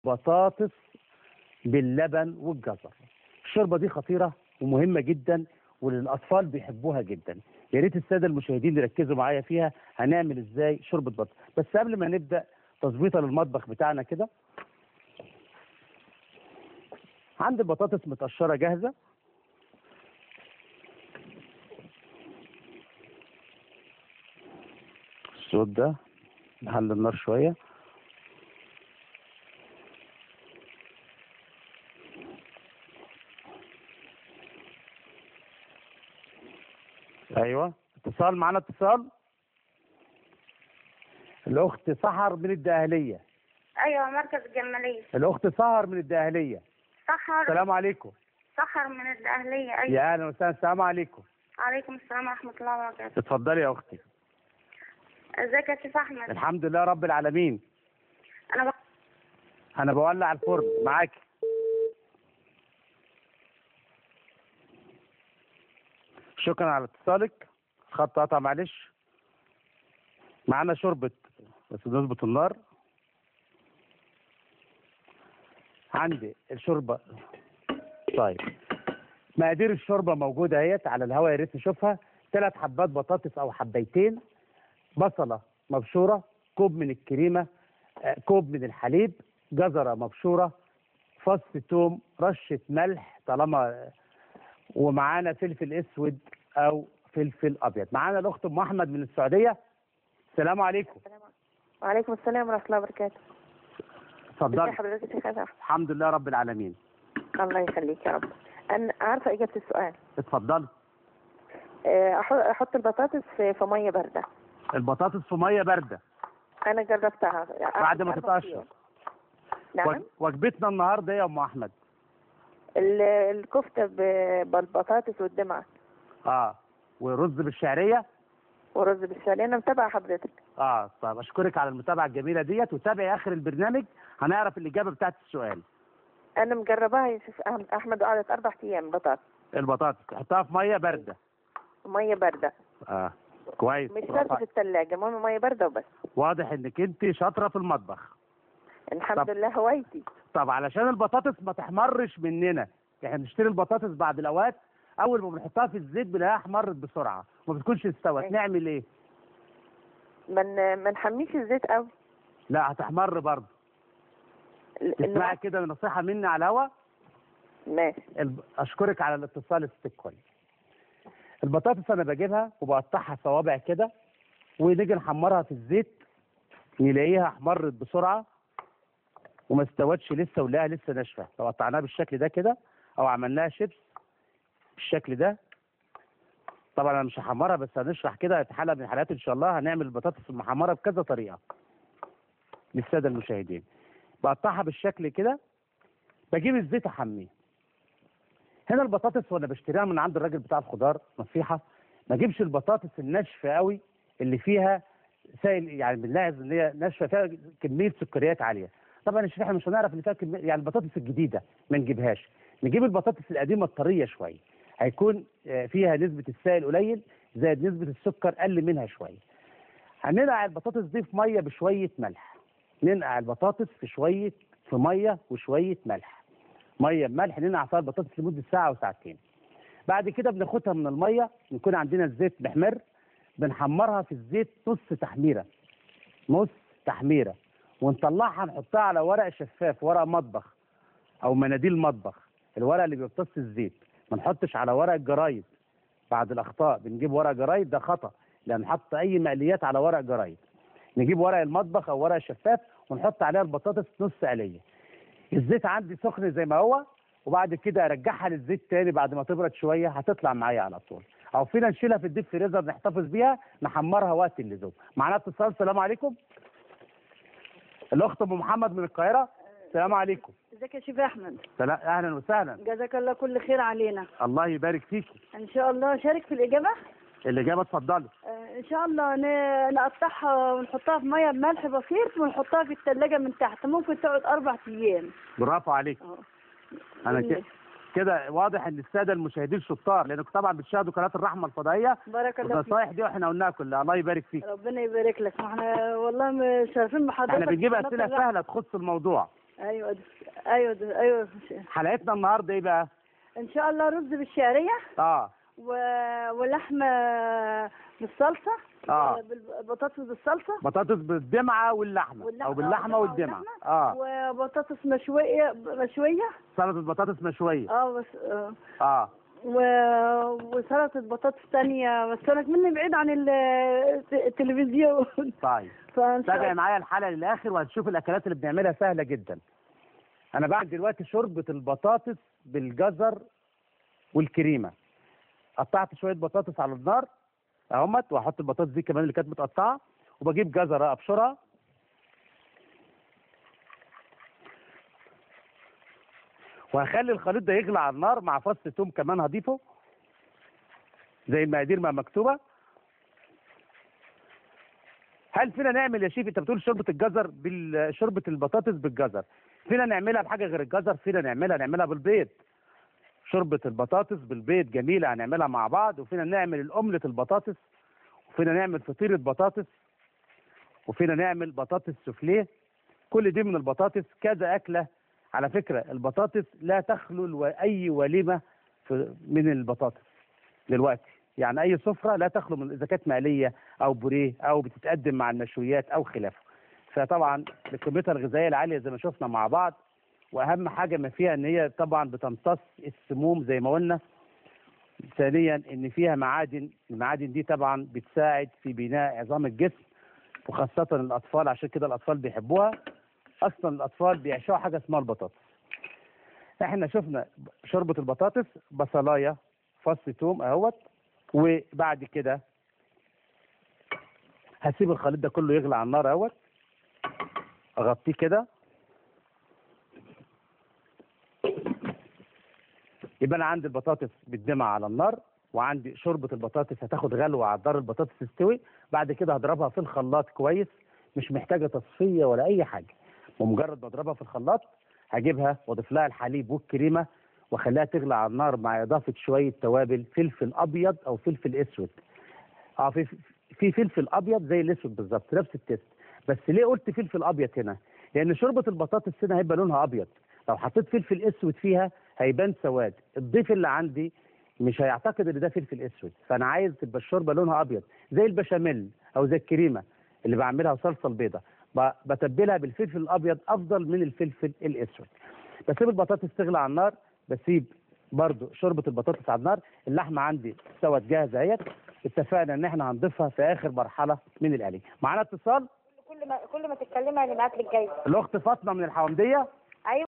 بطاطس باللبن والجزر الشوربه دي خطيره ومهمه جدا وللاطفال بيحبوها جدا يا ريت الساده المشاهدين يركزوا معايا فيها هنعمل ازاي شوربه بطاطس بس قبل ما نبدا تظبيطه للمطبخ بتاعنا كده عندي البطاطس متقشره جاهزه الصوت ده نحل النار شويه ايوه اتصال معانا اتصال الاخت سحر من الدقهليه ايوه مركز الجماليه الاخت سهر من الدقهليه سحر السلام عليكم سحر من الاهليه ايوه يا اهلا وسهلا السلام عليكم عليكم السلام ورحمه الله وبركاته اتفضلي يا اختي ازيك يا شيخ احمد الحمد لله رب العالمين انا بق... انا بولع الفرن معاكي شكرا على اتصالك خط قطع معلش معانا شوربة بس نظبط النار عندي الشوربة طيب مقادير الشوربة موجودة اهيت على الهواء يا ريت نشوفها ثلاث حبات بطاطس او حبيتين بصلة مبشورة كوب من الكريمة آه، كوب من الحليب جزرة مبشورة فص توم رشة ملح طالما ومعانا فلفل اسود او فلفل ابيض معانا الاخت ام احمد من السعوديه السلام عليكم وعليكم السلام ورحمه الله وبركاته ازي اتفضلي حضرتك يا شيخ احمد الحمد لله رب العالمين الله يخليك يا رب انا عارفه اجابه السؤال اتفضلي آه، أح- احط البطاطس في في ميه بارده البطاطس في ميه بارده انا جربتها بعد ما أربع تتقشر أيام. نعم وج- وجبتنا النهارده ايه يا ام احمد ال- الكفته ب- بالبطاطس والدمعه اه ورز بالشعريه ورز بالشعريه انا متابعه حضرتك اه طيب اشكرك على المتابعه الجميله ديت وتابعي اخر البرنامج هنعرف الاجابه بتاعت السؤال انا مجرباها يا شيخ أحمد- احمد قعدت اربع ايام بطاطس البطاطس حطها في ميه بارده ميه بارده اه كويس مش شرط في الثلاجه المهم ميه بارده وبس واضح انك انت شاطره في المطبخ الحمد طب. لله هوايتي طب علشان البطاطس ما تحمرش مننا احنا بنشتري البطاطس بعد الاوقات اول ما بنحطها في الزيت بنلاقيها احمرت بسرعه وما بتكونش استوت أيوة. نعمل ايه من ما نحميش الزيت قوي لا هتحمر برضه ال- تسمعي ال- كده نصيحه مني على الهوا ماشي الب... اشكرك على الاتصال الست كويس البطاطس انا بجيبها وبقطعها صوابع كده ونيجي نحمرها في الزيت نلاقيها احمرت بسرعه وما استوتش لسه ونلاقيها لسه ناشفه لو قطعناها بالشكل ده كده او عملناها شيبس بالشكل ده طبعا انا مش هحمرها بس هنشرح كده في حلقه من الحلقات ان شاء الله هنعمل البطاطس المحمره بكذا طريقه للساده المشاهدين بقطعها بالشكل كده بجيب الزيت احميه هنا البطاطس وانا بشتريها من عند الراجل بتاع الخضار نصيحه ما اجيبش البطاطس الناشفه قوي اللي فيها سائل يعني بنلاحظ ان هي ناشفه فيها كميه سكريات عاليه طبعا الشيخ احنا مش هنعرف اللي فيها كمية يعني البطاطس الجديده ما نجيبهاش نجيب البطاطس القديمه الطريه شويه هيكون آه، فيها نسبه السائل قليل زائد نسبه السكر قل منها شويه هننقع البطاطس دي في ميه بشويه ملح ننقع البطاطس في شويه في ميه وشويه ملح ميه بملح ننقع فيها البطاطس لمده ساعه او ساعتين بعد كده بناخدها من الميه يكون عندنا الزيت محمر بنحمرها في الزيت نص تحميره نص تحميره ونطلعها نحطها على ورق شفاف ورق مطبخ او مناديل مطبخ الورق اللي بيمتص الزيت ما نحطش على ورق الجرايد بعد الاخطاء بنجيب ورق جرايد ده خطا لان نحط اي مقليات على ورق جرايد نجيب ورق المطبخ او ورق شفاف ونحط عليها البطاطس نص قليه الزيت عندي سخن زي ما هو وبعد كده ارجعها للزيت تاني بعد ما تبرد شويه هتطلع معايا على طول او فينا نشيلها في الديب فريزر نحتفظ بيها نحمرها وقت اللزوم معانا اتصال السلام عليكم الاخت ام محمد من القاهره السلام عليكم ازيك يا شيخ احمد سلام اهلا وسهلا جزاك الله كل خير علينا الله يبارك فيكي ان شاء الله شارك في الاجابه الاجابه اتفضلي آه، ان شاء الله ن- نقطعها ونحطها في ميه بملح بسيط ونحطها في الثلاجه من تحت ممكن تقعد اربع ايام برافو عليك اه انا وال- كده كده واضح ان الساده المشاهدين شطار لانكم طبعا بتشاهدوا قناه الرحمه الفضائيه بارك الله فيك والنصايح دي واحنا قلناها كلها الله يبارك فيك ربنا يبارك لك ما احنا والله مشرفين بحضرتك احنا بنجيب قناة اسئله الرحمة. سهله تخص الموضوع ايوه ده. ايوه ده. ايوه حلقتنا النهارده ايه بقى ان شاء الله رز بالشعريه اه و... ولحمه بالصلصه آه. بالبطاطس بالصلصه بطاطس بالدمعه واللحمه واللحمة- او باللحمه آه، والدمعه واللحمة. اه وبطاطس مشويه مشويه سلطه بطاطس مشويه اه بس آه. اه و... وسلطه بطاطس تانية بس انا مني بعيد عن ال- التلفزيون طيب فان شاء تابع الله معايا الحلقه للاخر وهتشوف الاكلات اللي بنعملها سهله جدا انا بعمل دلوقتي شوربه البطاطس بالجزر والكريمه قطعت شويه بطاطس على النار اهمت واحط البطاطس دي كمان اللي كانت متقطعه وبجيب جزره ابشرها وهخلي الخليط ده يغلي على النار مع فص توم كمان هضيفه زي المقادير ما مكتوبه هل فينا نعمل يا شيف انت بتقول شوربه الجزر بال شوربه البطاطس بالجزر فينا نعملها بحاجه غير الجزر فينا نعملها نعملها بالبيض شوربه البطاطس بالبيض جميله هنعملها مع بعض وفينا نعمل الاومليت البطاطس وفينا نعمل فطيره بطاطس وفينا نعمل بطاطس سوفليه كل دي من البطاطس كذا اكله على فكره البطاطس لا تخلو الو- اي وليمه في من البطاطس دلوقتي يعني اي سفره لا تخلو من اذا كانت مقليه او بوريه او بتتقدم مع المشويات او خلافه فطبعا قيمتها الغذائيه العاليه زي ما شفنا مع بعض واهم حاجه ما فيها ان هي طبعا بتمتص السموم زي ما قلنا ثانيا ان فيها معادن المعادن دي طبعا بتساعد في بناء عظام الجسم وخاصه الاطفال عشان كده الاطفال بيحبوها اصلا الاطفال بيعشقوا حاجه اسمها البطاطس احنا شفنا شوربه البطاطس بصلايه فص توم اهوت وبعد كده هسيب الخليط ده كله يغلي على النار اهوت اغطيه كده يبقى انا عندي البطاطس بالدمع على النار وعندي شوربه البطاطس هتاخد غلوه على النار البطاطس تستوي بعد كده هضربها في الخلاط كويس مش محتاجه تصفيه ولا اي حاجه ومجرد ما اضربها في الخلاط هجيبها واضيف لها الحليب والكريمه واخليها تغلى على النار مع اضافه شويه توابل فلفل ابيض او فلفل اسود اه في في فلفل ابيض زي الاسود بالظبط نفس التست بس ليه قلت فلفل ابيض هنا لان شوربه البطاطس هنا هيبقى لونها ابيض لو حطيت فلفل اسود فيها هيبان سواد الضيف اللي عندي مش هيعتقد ان ده فلفل اسود فانا عايز تبقى الشوربه لونها ابيض زي البشاميل او زي الكريمه اللي بعملها وصلصه البيضه ب- بتبلها بالفلفل الابيض افضل من الفلفل الاسود بسيب البطاطس تغلى على النار بسيب برضو شوربه البطاطس على النار اللحمه عندي استوت جاهزه اهيت اتفقنا ان احنا هنضيفها في اخر مرحله من القلي معانا اتصال كل ما كل ما تتكلمي هنبعت لك جايزه الاخت فاطمه من الحومديه ايوه